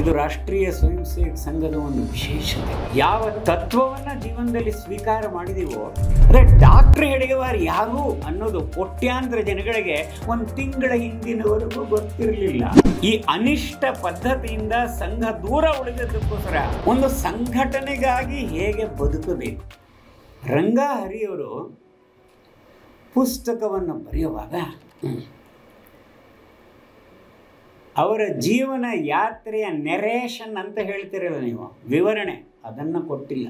ಇದು ರಾಷ್ಟ್ರೀಯ ಸ್ವಯಂ ಸೇವಕ ಸಂಘದ ಒಂದು ವಿಶೇಷತೆ ಯಾವ ತತ್ವವನ್ನ ಜೀವನದಲ್ಲಿ ಸ್ವೀಕಾರ ಮಾಡಿದೀವೋ ಅದೇ ಡಾಕ್ಟರ್ ಹೆಡಿಗೆವಾರ್ ಯಾರು ಅನ್ನೋದು ಕೋಟ್ಯಾಂತರ ಜನಗಳಿಗೆ ಒಂದು ತಿಂಗಳ ಹಿಂದಿನವರೆಗೂ ಗೊತ್ತಿರಲಿಲ್ಲ ಈ ಅನಿಷ್ಟ ಪದ್ಧತಿಯಿಂದ ಸಂಘ ದೂರ ಉಳಿದದಕ್ಕೋಸ್ಕರ ಒಂದು ಸಂಘಟನೆಗಾಗಿ ಹೇಗೆ ಬದುಕಬೇಕು ರಂಗ ಹರಿಯವರು ಪುಸ್ತಕವನ್ನು ಬರೆಯುವಾಗ ಅವರ ಜೀವನ ಯಾತ್ರೆಯ ನೆರೇಷನ್ ಅಂತ ಹೇಳ್ತಿರಲ್ಲ ನೀವು ವಿವರಣೆ ಅದನ್ನು ಕೊಟ್ಟಿಲ್ಲ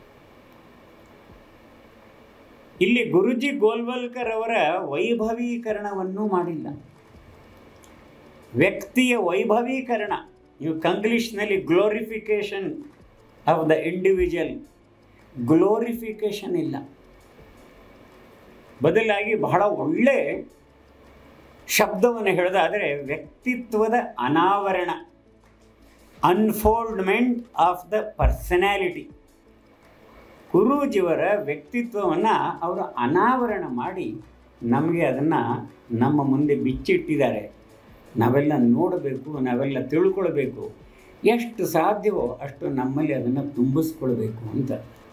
ಇಲ್ಲಿ ಗುರುಜಿ ಗೋಲ್ವಲ್ಕರ್ ಅವರ ವೈಭವೀಕರಣವನ್ನು ಮಾಡಿಲ್ಲ ವ್ಯಕ್ತಿಯ ವೈಭವೀಕರಣ ನೀವು ಕಂಗ್ಲೀಷ್ನಲ್ಲಿ glorification of the individual glorification ಇಲ್ಲ ಬದಲಾಗಿ ಬಹಳ ಒಳ್ಳೆ ಶಬ್ದವನ್ನು ಹೇಳೋದಾದರೆ ವ್ಯಕ್ತಿತ್ವದ ಅನಾವರಣ ಅನ್ಫೋಲ್ಡ್ಮೆಂಟ್ ಆಫ್ ದ ಪರ್ಸನ್ಯಾಲಿಟಿ ಗುರೂಜಿಯವರ ವ್ಯಕ್ತಿತ್ವವನ್ನು ಅವರು ಅನಾವರಣ ಮಾಡಿ ನಮಗೆ ಅದನ್ನು ನಮ್ಮ ಮುಂದೆ ಬಿಚ್ಚಿಟ್ಟಿದ್ದಾರೆ ನಾವೆಲ್ಲ ನೋಡಬೇಕು ನಾವೆಲ್ಲ ತಿಳ್ಕೊಳ್ಬೇಕು ಎಷ್ಟು ಸಾಧ್ಯವೋ ಅಷ್ಟು ನಮ್ಮಲ್ಲಿ ಅದನ್ನು ತುಂಬಿಸ್ಕೊಳ್ಬೇಕು ಅಂತ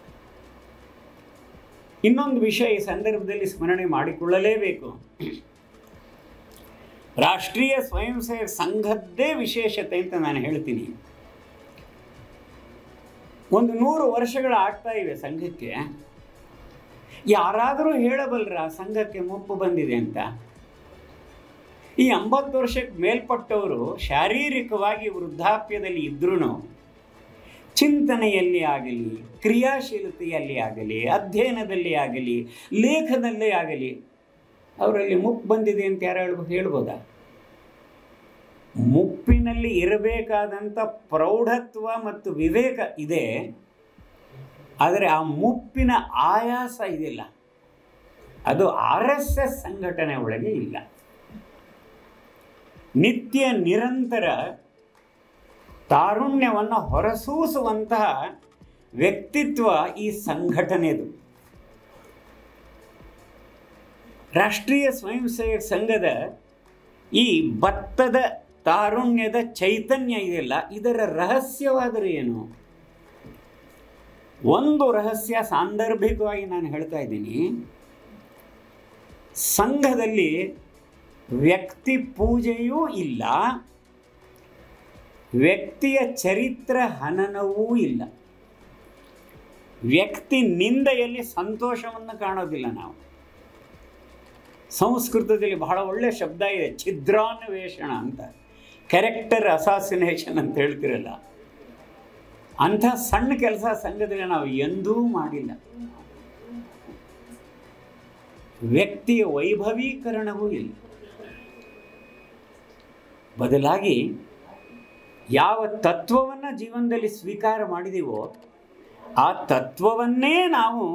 ಇನ್ನೊಂದು ವಿಷಯ ಈ ಸಂದರ್ಭದಲ್ಲಿ ಸ್ಮರಣೆ ಮಾಡಿಕೊಳ್ಳಲೇಬೇಕು ರಾಷ್ಟ್ರೀಯ ಸ್ವಯಂ ಸೇವಕ ಸಂಘದ್ದೇ ವಿಶೇಷತೆ ಅಂತ ನಾನು ಹೇಳ್ತೀನಿ ಒಂದು ನೂರು ವರ್ಷಗಳು ಆಗ್ತಾ ಇವೆ ಸಂಘಕ್ಕೆ ಯಾರಾದರೂ ಹೇಳಬಲ್ಲರ ಸಂಘಕ್ಕೆ ಮುಪ್ಪು ಬಂದಿದೆ ಅಂತ ಈ ಎಂಬತ್ತು ವರ್ಷಕ್ಕೆ ಮೇಲ್ಪಟ್ಟವರು ಶಾರೀರಿಕವಾಗಿ ವೃದ್ಧಾಪ್ಯದಲ್ಲಿ ಇದ್ರೂ ಚಿಂತನೆಯಲ್ಲಿ ಆಗಲಿ ಕ್ರಿಯಾಶೀಲತೆಯಲ್ಲಿ ಆಗಲಿ ಅಧ್ಯಯನದಲ್ಲಿ ಆಗಲಿ ಲೇಖನಲ್ಲೇ ಆಗಲಿ ಅವರಲ್ಲಿ ಮುಪ್ಪು ಬಂದಿದೆ ಅಂತ ಯಾರು ಹೇಳ್ಬೋ ಹೇಳ್ಬೋದಾ ಮುಪ್ಪಿನಲ್ಲಿ ಇರಬೇಕಾದಂಥ ಪ್ರೌಢತ್ವ ಮತ್ತು ವಿವೇಕ ಇದೆ ಆದರೆ ಆ ಮುಪ್ಪಿನ ಆಯಾಸ ಇದಿಲ್ಲ ಅದು ಆರ್ ಎಸ್ ಎಸ್ ಸಂಘಟನೆ ಒಳಗೆ ಇಲ್ಲ ನಿತ್ಯ ನಿರಂತರ ತಾರುಣ್ಯವನ್ನು ಹೊರಸೂಸುವಂತಹ ವ್ಯಕ್ತಿತ್ವ ಈ ಸಂಘಟನೆದು ರಾಷ್ಟ್ರೀಯ ಸ್ವಯಂ ಸೇವಕ ಸಂಘದ ಈ ಭತ್ತದ ತಾರುಣ್ಯದ ಚೈತನ್ಯ ಇದೆಯಲ್ಲ ಇದರ ರಹಸ್ಯವಾದರೆ ಏನು ಒಂದು ರಹಸ್ಯ ಸಾಂದರ್ಭಿಕವಾಗಿ ನಾನು ಹೇಳ್ತಾ ಇದ್ದೀನಿ ಸಂಘದಲ್ಲಿ ವ್ಯಕ್ತಿ ಪೂಜೆಯೂ ಇಲ್ಲ ವ್ಯಕ್ತಿಯ ಚರಿತ್ರ ಹನನವೂ ಇಲ್ಲ ವ್ಯಕ್ತಿ ನಿಂದೆಯಲ್ಲಿ ಸಂತೋಷವನ್ನು ಕಾಣೋದಿಲ್ಲ ನಾವು ಸಂಸ್ಕೃತದಲ್ಲಿ ಬಹಳ ಒಳ್ಳೆಯ ಶಬ್ದ ಇದೆ ಛಿದ್ರಾನ್ವೇಷಣ ಅಂತ ಕ್ಯಾರೆಕ್ಟರ್ ಅಸಾಸಿನೇಷನ್ ಅಂತ ಹೇಳ್ತಿರಲ್ಲ ಅಂಥ ಸಣ್ಣ ಕೆಲಸ ಸಂಘದಲ್ಲಿ ನಾವು ಎಂದೂ ಮಾಡಿಲ್ಲ ವ್ಯಕ್ತಿಯ ವೈಭವೀಕರಣವೂ ಇಲ್ಲ ಬದಲಾಗಿ ಯಾವ ತತ್ವವನ್ನು ಜೀವನದಲ್ಲಿ ಸ್ವೀಕಾರ ಮಾಡಿದೀವೋ ಆ ತತ್ವವನ್ನೇ ನಾವು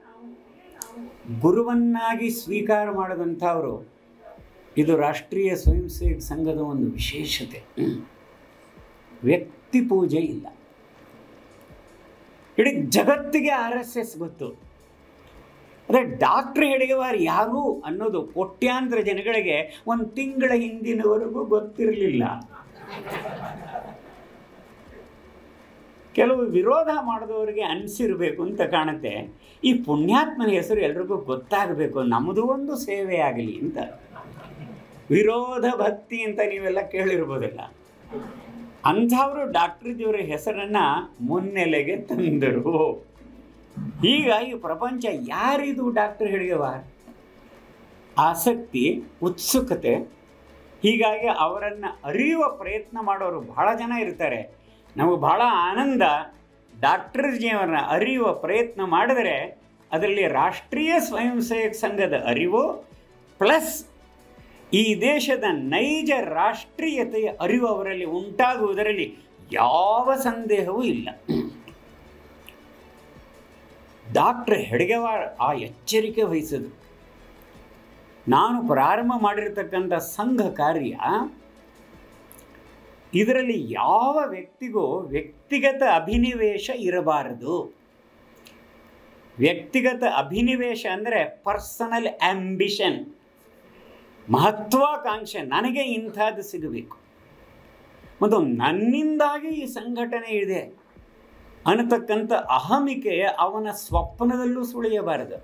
ಗುರುವನ್ನಾಗಿ ಸ್ವೀಕಾರ ಮಾಡಿದಂಥವರು ಇದು ರಾಷ್ಟ್ರೀಯ ಸ್ವಯಂ ಸೇವಕ ಸಂಘದ ಒಂದು ವಿಶೇಷತೆ ವ್ಯಕ್ತಿ ಪೂಜೆ ಇಲ್ಲ ಇಡೀ ಜಗತ್ತಿಗೆ ಆರ್ ಎಸ್ ಎಸ್ ಗೊತ್ತು ಅದೇ ಡಾಕ್ಟ್ರ್ ಹೆಡಿಗೆವಾರ್ ಯಾರು ಅನ್ನೋದು ಕೋಟ್ಯಾಂತರ ಜನಗಳಿಗೆ ಒಂದು ತಿಂಗಳ ಹಿಂದಿನವರೆಗೂ ಗೊತ್ತಿರಲಿಲ್ಲ ಕೆಲವು ವಿರೋಧ ಮಾಡಿದವರಿಗೆ ಅನಿಸಿರಬೇಕು ಅಂತ ಕಾಣುತ್ತೆ ಈ ಪುಣ್ಯಾತ್ಮನ ಹೆಸರು ಎಲ್ರಿಗೂ ಗೊತ್ತಾಗಬೇಕು ನಮ್ಮದು ಒಂದು ಸೇವೆ ಆಗಲಿ ಅಂತ ವಿರೋಧ ಭಕ್ತಿ ಅಂತ ನೀವೆಲ್ಲ ಕೇಳಿರ್ಬೋದಲ್ಲ ಅಂಥವರು ಡಾಕ್ಟರ್ಜಿಯವರ ಹೆಸರನ್ನು ಮುನ್ನೆಲೆಗೆ ತಂದರು ಹೀಗಾಗಿ ಪ್ರಪಂಚ ಯಾರಿದು ಡಾಕ್ಟರ್ ಹೆಡ್ಗೆವಾರ್ ಆಸಕ್ತಿ ಉತ್ಸುಕತೆ ಹೀಗಾಗಿ ಅವರನ್ನು ಅರಿಯುವ ಪ್ರಯತ್ನ ಮಾಡೋರು ಬಹಳ ಜನ ಇರ್ತಾರೆ ನಮಗೆ ಬಹಳ ಆನಂದ ಡಾಕ್ಟರ್ ಜೀವನ ಅರಿಯುವ ಪ್ರಯತ್ನ ಮಾಡಿದರೆ ಅದರಲ್ಲಿ ರಾಷ್ಟ್ರೀಯ ಸ್ವಯಂ ಸೇವಕ ಸಂಘದ ಅರಿವು ಪ್ಲಸ್ ಈ ದೇಶದ ನೈಜ ರಾಷ್ಟ್ರೀಯತೆಯ ಅರಿವು ಅವರಲ್ಲಿ ಉಂಟಾಗುವುದರಲ್ಲಿ ಯಾವ ಸಂದೇಹವೂ ಇಲ್ಲ ಡಾಕ್ಟರ್ ಹೆಡ್ಗೆವಾರ್ ಆ ಎಚ್ಚರಿಕೆ ವಹಿಸಿದ್ರು ನಾನು ಪ್ರಾರಂಭ ಮಾಡಿರ್ತಕ್ಕಂಥ ಸಂಘ ಕಾರ್ಯ ಇದರಲ್ಲಿ ಯಾವ ವ್ಯಕ್ತಿಗೂ ವ್ಯಕ್ತಿಗತ ಅಭಿನಿವೇಶ ಇರಬಾರದು ವ್ಯಕ್ತಿಗತ ಅಭಿನಿವೇಶ ಅಂದರೆ ಪರ್ಸನಲ್ ಆಂಬಿಷನ್ ಮಹತ್ವಾಕಾಂಕ್ಷೆ ನನಗೆ ಇಂಥದ್ದು ಸಿಗಬೇಕು ಮತ್ತು ನನ್ನಿಂದಾಗಿ ಈ ಸಂಘಟನೆ ಇದೆ ಅನ್ನತಕ್ಕಂಥ ಅಹಮಿಕೆ ಅವನ ಸ್ವಪ್ನದಲ್ಲೂ ಸುಳಿಯಬಾರದು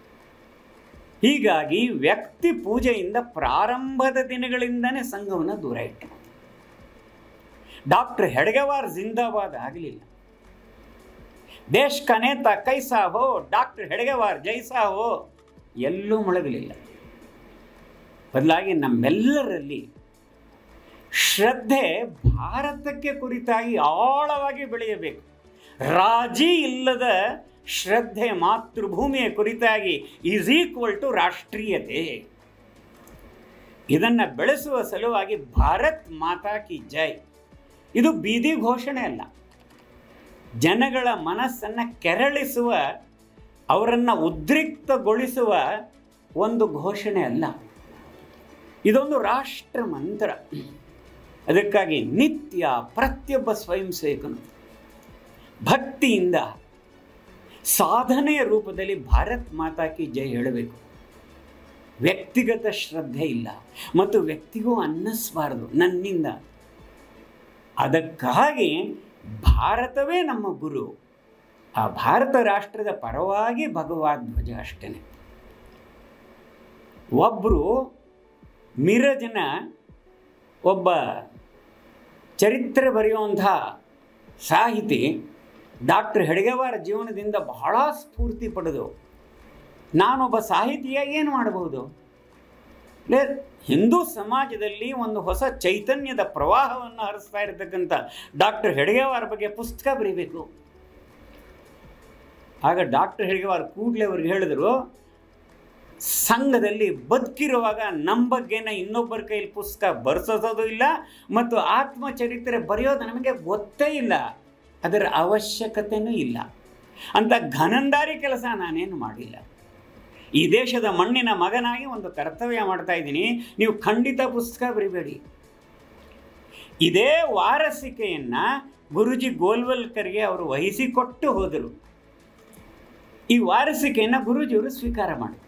ಹೀಗಾಗಿ ವ್ಯಕ್ತಿ ಪೂಜೆಯಿಂದ ಪ್ರಾರಂಭದ ದಿನಗಳಿಂದನೇ ಸಂಘವನ್ನು ದೂರ ಇಟ್ಟು ಡಾಕ್ಟರ್ ಹೆಡ್ಗೆವಾರ್ ಜಿಂದಾಬಾದ್ ಆಗಲಿಲ್ಲ ದೇಶ್ ಕನೇತ ಕೈಸಾ ಹೋ ಡಾಕ್ಟರ್ ಹೆಡ್ಗೆವಾರ್ ಜೈಸಾ ಹೋ ಎಲ್ಲೂ ಮೊಳಗಲಿಲ್ಲ ಬದಲಾಗಿ ನಮ್ಮೆಲ್ಲರಲ್ಲಿ ಶ್ರದ್ಧೆ ಭಾರತಕ್ಕೆ ಕುರಿತಾಗಿ ಆಳವಾಗಿ ಬೆಳೆಯಬೇಕು ರಾಜಿ ಇಲ್ಲದ ಶ್ರದ್ಧೆ ಮಾತೃಭೂಮಿಯ ಕುರಿತಾಗಿ ಈಸ್ ಈಕ್ವಲ್ ಟು ರಾಷ್ಟ್ರೀಯತೆ ಇದನ್ನು ಬೆಳೆಸುವ ಸಲುವಾಗಿ ಭಾರತ್ ಮಾತಾ ಕಿ ಜೈ ಇದು ಬೀದಿ ಘೋಷಣೆ ಅಲ್ಲ ಜನಗಳ ಮನಸ್ಸನ್ನು ಕೆರಳಿಸುವ ಅವರನ್ನು ಉದ್ರಿಕ್ತಗೊಳಿಸುವ ಒಂದು ಘೋಷಣೆ ಅಲ್ಲ ಇದೊಂದು ರಾಷ್ಟ್ರ ಮಂತ್ರ ಅದಕ್ಕಾಗಿ ನಿತ್ಯ ಪ್ರತಿಯೊಬ್ಬ ಸ್ವಯಂ ಸೇವಕನು ಭಕ್ತಿಯಿಂದ ಸಾಧನೆಯ ರೂಪದಲ್ಲಿ ಭಾರತ್ ಮಾತಾ ಕಿ ಜೈ ಹೇಳಬೇಕು ವ್ಯಕ್ತಿಗತ ಶ್ರದ್ಧೆ ಇಲ್ಲ ಮತ್ತು ವ್ಯಕ್ತಿಗೂ ಅನ್ನಿಸಬಾರದು ನನ್ನಿಂದ ಅದಕ್ಕಾಗಿ ಭಾರತವೇ ನಮ್ಮ ಗುರು ಆ ಭಾರತ ರಾಷ್ಟ್ರದ ಪರವಾಗಿ ಭಗವದ್ಧ್ವಜ ಅಷ್ಟೇ ಒಬ್ಬರು ಮಿರಜನ ಒಬ್ಬ ಚರಿತ್ರೆ ಬರೆಯುವಂಥ ಸಾಹಿತಿ ಡಾಕ್ಟರ್ ಹೆಡ್ಗೆವಾರ ಜೀವನದಿಂದ ಬಹಳ ಸ್ಫೂರ್ತಿ ಪಡೆದು ನಾನೊಬ್ಬ ಸಾಹಿತಿಯಾಗಿ ಏನು ಮಾಡಬಹುದು ಲೇ ಹಿಂದೂ ಸಮಾಜದಲ್ಲಿ ಒಂದು ಹೊಸ ಚೈತನ್ಯದ ಪ್ರವಾಹವನ್ನು ಹರಿಸ್ತಾ ಇರತಕ್ಕಂಥ ಡಾಕ್ಟರ್ ಹೆಡ್ಗೆವಾರ ಬಗ್ಗೆ ಪುಸ್ತಕ ಬರೀಬೇಕು ಆಗ ಡಾಕ್ಟರ್ ಹೆಡ್ಗೆವಾರ್ ಕೂಡಲೇ ಅವ್ರಿಗೆ ಹೇಳಿದ್ರು ಸಂಘದಲ್ಲಿ ಬದುಕಿರುವಾಗ ನಮ್ಮ ಬಗ್ಗೆನ ಇನ್ನೊಬ್ಬರ ಕೈಲಿ ಪುಸ್ತಕ ಬರ್ಸೋದು ಇಲ್ಲ ಮತ್ತು ಆತ್ಮಚರಿತ್ರೆ ಬರೆಯೋದು ನಮಗೆ ಗೊತ್ತೇ ಇಲ್ಲ ಅದರ ಅವಶ್ಯಕತೆಯೂ ಇಲ್ಲ ಅಂತ ಘನಂದಾರಿ ಕೆಲಸ ನಾನೇನು ಮಾಡಿಲ್ಲ ಈ ದೇಶದ ಮಣ್ಣಿನ ಮಗನಾಗಿ ಒಂದು ಕರ್ತವ್ಯ ಮಾಡ್ತಾ ಇದ್ದೀನಿ ನೀವು ಖಂಡಿತ ಪುಸ್ತಕ ಬರಿಬೇಡಿ ಇದೇ ವಾರಸಿಕೆಯನ್ನು ಗುರುಜಿ ಗೋಲ್ವಲ್ಕರ್ಗೆ ಅವರು ವಹಿಸಿಕೊಟ್ಟು ಹೋದರು ಈ ವಾರಸಿಕೆಯನ್ನು ಗುರೂಜಿಯವರು ಸ್ವೀಕಾರ ಮಾಡಿದರು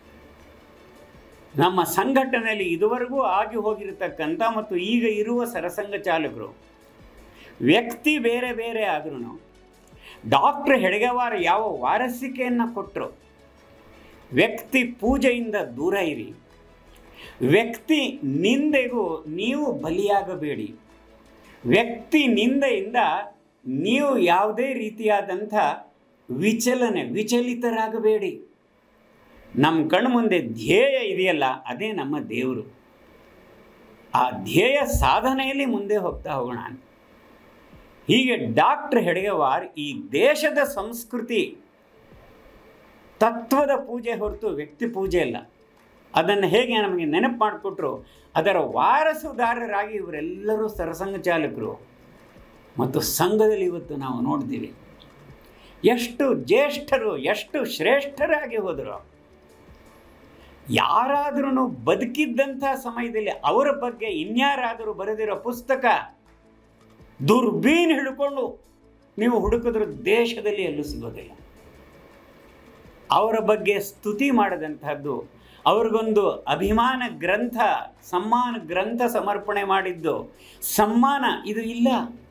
ನಮ್ಮ ಸಂಘಟನೆಯಲ್ಲಿ ಇದುವರೆಗೂ ಆಗಿ ಹೋಗಿರತಕ್ಕಂಥ ಮತ್ತು ಈಗ ಇರುವ ಸರಸಂಘ ಚಾಲಕರು ವ್ಯಕ್ತಿ ಬೇರೆ ಬೇರೆ ಆದ್ರೂ ಡಾಕ್ಟರ್ ಹೆಡ್ಗೆವಾರ ಯಾವ ವಾರಸಿಕೆಯನ್ನು ಕೊಟ್ಟರು ವ್ಯಕ್ತಿ ಪೂಜೆಯಿಂದ ದೂರ ಇರಿ ವ್ಯಕ್ತಿ ನಿಂದೆಗೂ ನೀವು ಬಲಿಯಾಗಬೇಡಿ ವ್ಯಕ್ತಿ ನಿಂದೆಯಿಂದ ನೀವು ಯಾವುದೇ ರೀತಿಯಾದಂಥ ವಿಚಲನೆ ವಿಚಲಿತರಾಗಬೇಡಿ ನಮ್ಮ ಕಣ್ಣು ಮುಂದೆ ಧ್ಯೇಯ ಇದೆಯಲ್ಲ ಅದೇ ನಮ್ಮ ದೇವರು ಆ ಧ್ಯೇಯ ಸಾಧನೆಯಲ್ಲಿ ಮುಂದೆ ಹೋಗ್ತಾ ಹೋಗೋಣ ಹೀಗೆ ಡಾಕ್ಟರ್ ಹೆಡ್ಗೆವಾರ್ ಈ ದೇಶದ ಸಂಸ್ಕೃತಿ ತತ್ವದ ಪೂಜೆ ಹೊರತು ವ್ಯಕ್ತಿ ಪೂಜೆ ಅಲ್ಲ ಅದನ್ನು ಹೇಗೆ ನಮಗೆ ನೆನಪು ಮಾಡಿಕೊಟ್ರು ಅದರ ವಾರಸುದಾರರಾಗಿ ಇವರೆಲ್ಲರೂ ಸರಸಂಘ ಚಾಲಕರು ಮತ್ತು ಸಂಘದಲ್ಲಿ ಇವತ್ತು ನಾವು ನೋಡ್ತೀವಿ ಎಷ್ಟು ಜ್ಯೇಷ್ಠರು ಎಷ್ಟು ಶ್ರೇಷ್ಠರಾಗಿ ಹೋದರು ಯಾರಾದ್ರೂ ಬದುಕಿದ್ದಂಥ ಸಮಯದಲ್ಲಿ ಅವರ ಬಗ್ಗೆ ಇನ್ಯಾರಾದರೂ ಬರೆದಿರೋ ಪುಸ್ತಕ ದುರ್ಬೀನ್ ಹಿಡ್ಕೊಂಡು ನೀವು ಹುಡುಕಿದ್ರು ದೇಶದಲ್ಲಿ ಎಲ್ಲೂ ಸಿಗೋದಿಲ್ಲ ಅವರ ಬಗ್ಗೆ ಸ್ತುತಿ ಮಾಡದಂತಹದ್ದು ಅವ್ರಿಗೊಂದು ಅಭಿಮಾನ ಗ್ರಂಥ ಸಮ್ಮಾನ ಗ್ರಂಥ ಸಮರ್ಪಣೆ ಮಾಡಿದ್ದು ಸಮ್ಮಾನ ಇದು ಇಲ್ಲ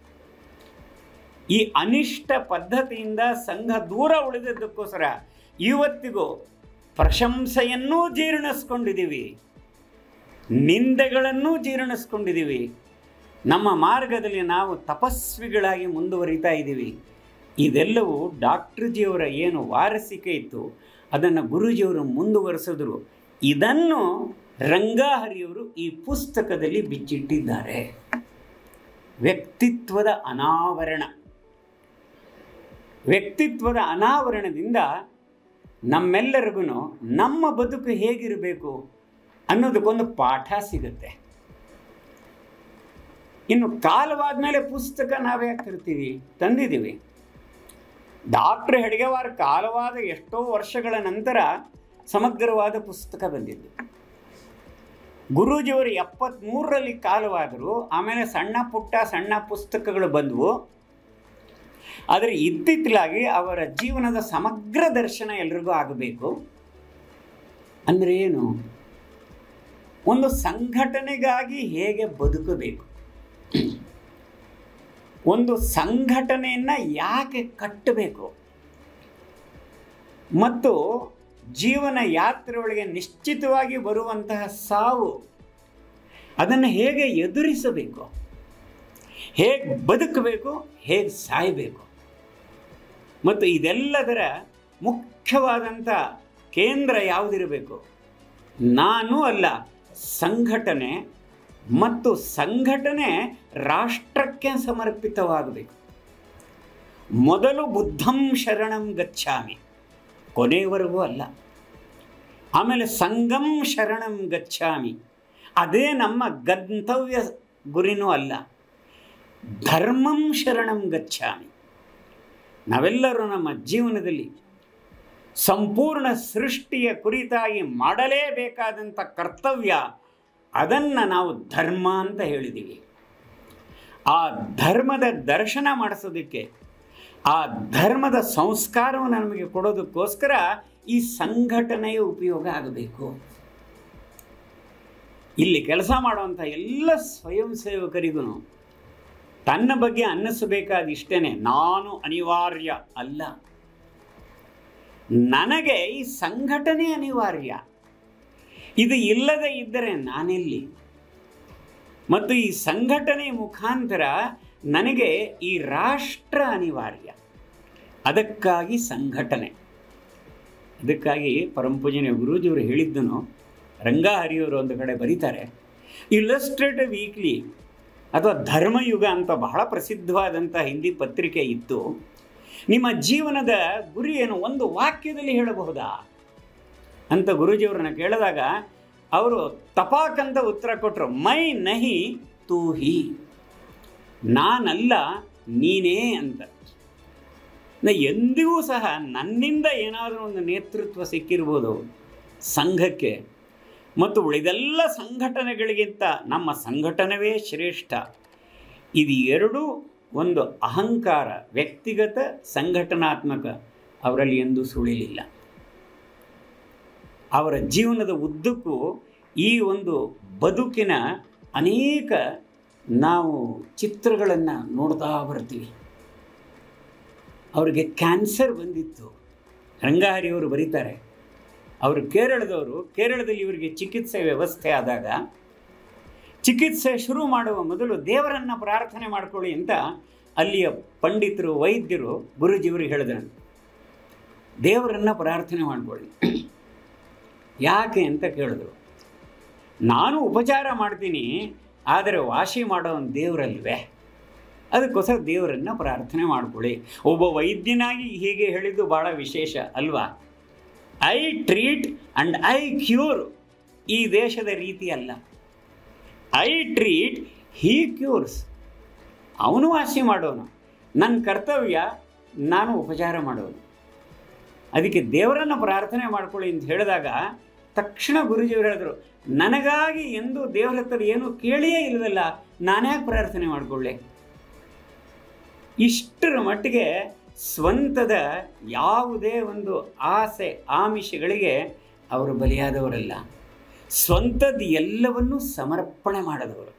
ಈ ಅನಿಷ್ಟ ಪದ್ಧತಿಯಿಂದ ಸಂಘ ದೂರ ಉಳಿದದ್ದಕ್ಕೋಸ್ಕರ ಇವತ್ತಿಗೂ ಪ್ರಶಂಸೆಯನ್ನೂ ಜೀರ್ಣಿಸ್ಕೊಂಡಿದ್ದೀವಿ ನಿಂದೆಗಳನ್ನೂ ಜೀರ್ಣಿಸ್ಕೊಂಡಿದ್ದೀವಿ ನಮ್ಮ ಮಾರ್ಗದಲ್ಲಿ ನಾವು ತಪಸ್ವಿಗಳಾಗಿ ಮುಂದುವರಿತಾ ಇದ್ದೀವಿ ಇದೆಲ್ಲವೂ ಡಾಕ್ಟರ್ಜಿಯವರ ಏನು ವಾರಸಿಕೆ ಇತ್ತು ಅದನ್ನು ಗುರೂಜಿಯವರು ಮುಂದುವರೆಸಿದ್ರು ಇದನ್ನು ರಂಗಾಹರಿಯವರು ಈ ಪುಸ್ತಕದಲ್ಲಿ ಬಿಚ್ಚಿಟ್ಟಿದ್ದಾರೆ ವ್ಯಕ್ತಿತ್ವದ ಅನಾವರಣ ವ್ಯಕ್ತಿತ್ವದ ಅನಾವರಣದಿಂದ ನಮ್ಮೆಲ್ಲರಿಗೂ ನಮ್ಮ ಬದುಕು ಹೇಗಿರಬೇಕು ಅನ್ನೋದಕ್ಕೊಂದು ಪಾಠ ಸಿಗುತ್ತೆ ಇನ್ನು ಕಾಲವಾದ ಮೇಲೆ ಪುಸ್ತಕ ನಾವೇ ತರ್ತೀವಿ ತಂದಿದ್ದೀವಿ ಡಾಕ್ಟರ್ ಹೆಡ್ಗೆವಾರ್ ಕಾಲವಾದ ಎಷ್ಟೋ ವರ್ಷಗಳ ನಂತರ ಸಮಗ್ರವಾದ ಪುಸ್ತಕ ಬಂದಿದ್ದು ಗುರೂಜಿಯವರು ಎಪ್ಪತ್ತ್ಮೂರರಲ್ಲಿ ಕಾಲವಾದರು ಆಮೇಲೆ ಸಣ್ಣ ಪುಟ್ಟ ಸಣ್ಣ ಪುಸ್ತಕಗಳು ಬಂದವು ಆದರೆ ಇತ್ತಿತ್ತಲಾಗಿ ಅವರ ಜೀವನದ ಸಮಗ್ರ ದರ್ಶನ ಎಲ್ರಿಗೂ ಆಗಬೇಕು ಅಂದರೆ ಏನು ಒಂದು ಸಂಘಟನೆಗಾಗಿ ಹೇಗೆ ಬದುಕಬೇಕು ಒಂದು ಸಂಘಟನೆಯನ್ನು ಯಾಕೆ ಕಟ್ಟಬೇಕು ಮತ್ತು ಜೀವನ ಯಾತ್ರೆ ಒಳಗೆ ನಿಶ್ಚಿತವಾಗಿ ಬರುವಂತಹ ಸಾವು ಅದನ್ನು ಹೇಗೆ ಎದುರಿಸಬೇಕು ಹೇಗೆ ಬದುಕಬೇಕು ಹೇಗೆ ಸಾಯಬೇಕು ಮತ್ತು ಇದೆಲ್ಲದರ ಮುಖ್ಯವಾದಂಥ ಕೇಂದ್ರ ಯಾವುದಿರಬೇಕು ನಾನು ಅಲ್ಲ ಸಂಘಟನೆ ಮತ್ತು ಸಂಘಟನೆ ರಾಷ್ಟ್ರಕ್ಕೆ ಸಮರ್ಪಿತವಾಗಬೇಕು ಮೊದಲು ಬುದ್ಧಂ ಶರಣಂ ಗಚ್ಚಾಮಿ ಕೊನೆಯವರೆಗೂ ಅಲ್ಲ ಆಮೇಲೆ ಸಂಗಂ ಶರಣಂ ಗಚ್ಚಾಮಿ ಅದೇ ನಮ್ಮ ಗಂತವ್ಯ ಗುರಿನೂ ಅಲ್ಲ ಧರ್ಮಂ ಶರಣಂ ಗಚ್ಚಾಮಿ ನಾವೆಲ್ಲರೂ ನಮ್ಮ ಜೀವನದಲ್ಲಿ ಸಂಪೂರ್ಣ ಸೃಷ್ಟಿಯ ಕುರಿತಾಗಿ ಮಾಡಲೇಬೇಕಾದಂಥ ಕರ್ತವ್ಯ ಅದನ್ನು ನಾವು ಧರ್ಮ ಅಂತ ಹೇಳಿದ್ದೀವಿ ಆ ಧರ್ಮದ ದರ್ಶನ ಮಾಡಿಸೋದಕ್ಕೆ ಆ ಧರ್ಮದ ಸಂಸ್ಕಾರವನ್ನು ನಮಗೆ ಕೊಡೋದಕ್ಕೋಸ್ಕರ ಈ ಸಂಘಟನೆಯ ಉಪಯೋಗ ಆಗಬೇಕು ಇಲ್ಲಿ ಕೆಲಸ ಮಾಡುವಂಥ ಎಲ್ಲ ಸ್ವಯಂ ಸೇವಕರಿಗೂ ತನ್ನ ಬಗ್ಗೆ ಅನ್ನಿಸಬೇಕಾದ ಇಷ್ಟೇನೆ ನಾನು ಅನಿವಾರ್ಯ ಅಲ್ಲ ನನಗೆ ಈ ಸಂಘಟನೆ ಅನಿವಾರ್ಯ ಇದು ಇಲ್ಲದೆ ಇದ್ದರೆ ನಾನೆಲ್ಲಿ ಮತ್ತು ಈ ಸಂಘಟನೆ ಮುಖಾಂತರ ನನಗೆ ಈ ರಾಷ್ಟ್ರ ಅನಿವಾರ್ಯ ಅದಕ್ಕಾಗಿ ಸಂಘಟನೆ ಅದಕ್ಕಾಗಿ ಪರಂಪೂಜನೆ ಗುರೂಜಿಯವರು ಹೇಳಿದ್ದನು ರಂಗಹರಿಯವರು ಒಂದು ಕಡೆ ಬರೀತಾರೆ ಇಲ್ಲಸ್ಟ್ರೇಟಿವ್ ವೀಕ್ಲಿ ಅಥವಾ ಧರ್ಮಯುಗ ಅಂತ ಬಹಳ ಪ್ರಸಿದ್ಧವಾದಂಥ ಹಿಂದಿ ಪತ್ರಿಕೆ ಇತ್ತು ನಿಮ್ಮ ಜೀವನದ ಗುರಿ ಏನು ಒಂದು ವಾಕ್ಯದಲ್ಲಿ ಹೇಳಬಹುದಾ ಅಂತ ಗುರೂಜಿಯವ್ರನ್ನ ಕೇಳಿದಾಗ ಅವರು ತಪಾಕಂತ ಉತ್ತರ ಕೊಟ್ಟರು ಮೈ ನಹಿ ತೂ ಹಿ ನಾನಲ್ಲ ನೀನೇ ಅಂತ ನ- ಎಂದಿಗೂ ಸಹ ನನ್ನಿಂದ ಏನಾದರೂ ಒಂದು ನೇತೃತ್ವ ಸಿಕ್ಕಿರ್ಬೋದು ಸಂಘಕ್ಕೆ ಮತ್ತು ಉಳಿದೆಲ್ಲ ಸಂಘಟನೆಗಳಿಗಿಂತ ನಮ್ಮ ಸಂಘಟನೆವೇ ಶ್ರೇಷ್ಠ ಇದು ಎರಡೂ ಒಂದು ಅಹಂಕಾರ ವ್ಯಕ್ತಿಗತ ಸಂಘಟನಾತ್ಮಕ ಅವರಲ್ಲಿ ಎಂದೂ ಸುಳಿಲಿಲ್ಲ ಅವರ ಜೀವನದ ಉದ್ದಕ್ಕೂ ಈ ಒಂದು ಬದುಕಿನ ಅನೇಕ ನಾವು ಚಿತ್ರಗಳನ್ನು ನೋಡ್ತಾ ಬರ್ತೀವಿ ಅವರಿಗೆ ಕ್ಯಾನ್ಸರ್ ಬಂದಿತ್ತು ರಂಗಹರಿಯವರು ಬರೀತಾರೆ ಅವರು ಕೇರಳದವರು ಕೇರಳದಲ್ಲಿ ಇವರಿಗೆ ಚಿಕಿತ್ಸೆ ವ್ಯವಸ್ಥೆ ಆದಾಗ ಚಿಕಿತ್ಸೆ ಶುರು ಮಾಡುವ ಮೊದಲು ದೇವರನ್ನು ಪ್ರಾರ್ಥನೆ ಮಾಡ್ಕೊಳ್ಳಿ ಅಂತ ಅಲ್ಲಿಯ ಪಂಡಿತರು ವೈದ್ಯರು ಗುರುಜಿಯವರಿಗೆ ಹೇಳಿದ್ರು ದೇವರನ್ನು ಪ್ರಾರ್ಥನೆ ಮಾಡ್ಕೊಳ್ಳಿ ಯಾಕೆ ಅಂತ ಕೇಳಿದ್ರು ನಾನು ಉಪಚಾರ ಮಾಡ್ತೀನಿ ಆದರೆ ವಾಸಿ ಮಾಡೋ ಒಂದು ದೇವರಲ್ವೇ ಅದಕ್ಕೋಸ್ಕರ ದೇವರನ್ನು ಪ್ರಾರ್ಥನೆ ಮಾಡ್ಕೊಳ್ಳಿ ಒಬ್ಬ ವೈದ್ಯನಾಗಿ ಹೀಗೆ ಹೇಳಿದ್ದು ಭಾಳ ವಿಶೇಷ ಅಲ್ವಾ I treat and I cure ಈ ದೇಶದ ರೀತಿ ಅಲ್ಲ ಐ ಟ್ರೀಟ್ ಹೀ ಕ್ಯೂರ್ಸ್ ಅವನು ವಾಸಿ ಮಾಡೋನು ನನ್ನ ಕರ್ತವ್ಯ ನಾನು ಉಪಚಾರ ಮಾಡೋನು ಅದಕ್ಕೆ ದೇವರನ್ನು ಪ್ರಾರ್ಥನೆ ಮಾಡ್ಕೊಳ್ಳಿ ಅಂತ ಹೇಳಿದಾಗ ತಕ್ಷಣ ಗುರುಜಿಯವರು ಹೇಳಿದ್ರು ನನಗಾಗಿ ಎಂದು ದೇವರ ಹತ್ರ ಏನು ಕೇಳಿಯೇ ಇಲ್ಲವಲ್ಲ ನಾನ್ಯಾಕೆ ಪ್ರಾರ್ಥನೆ ಮಾಡಿಕೊಳ್ಳೆ ಇಷ್ಟರ ಮಟ್ಟಿಗೆ ಸ್ವಂತದ ಯಾವುದೇ ಒಂದು ಆಸೆ ಆಮಿಷಗಳಿಗೆ ಅವರು ಬಲಿಯಾದವರಲ್ಲ ಸ್ವಂತದ ಎಲ್ಲವನ್ನೂ ಸಮರ್ಪಣೆ ಮಾಡಿದವರು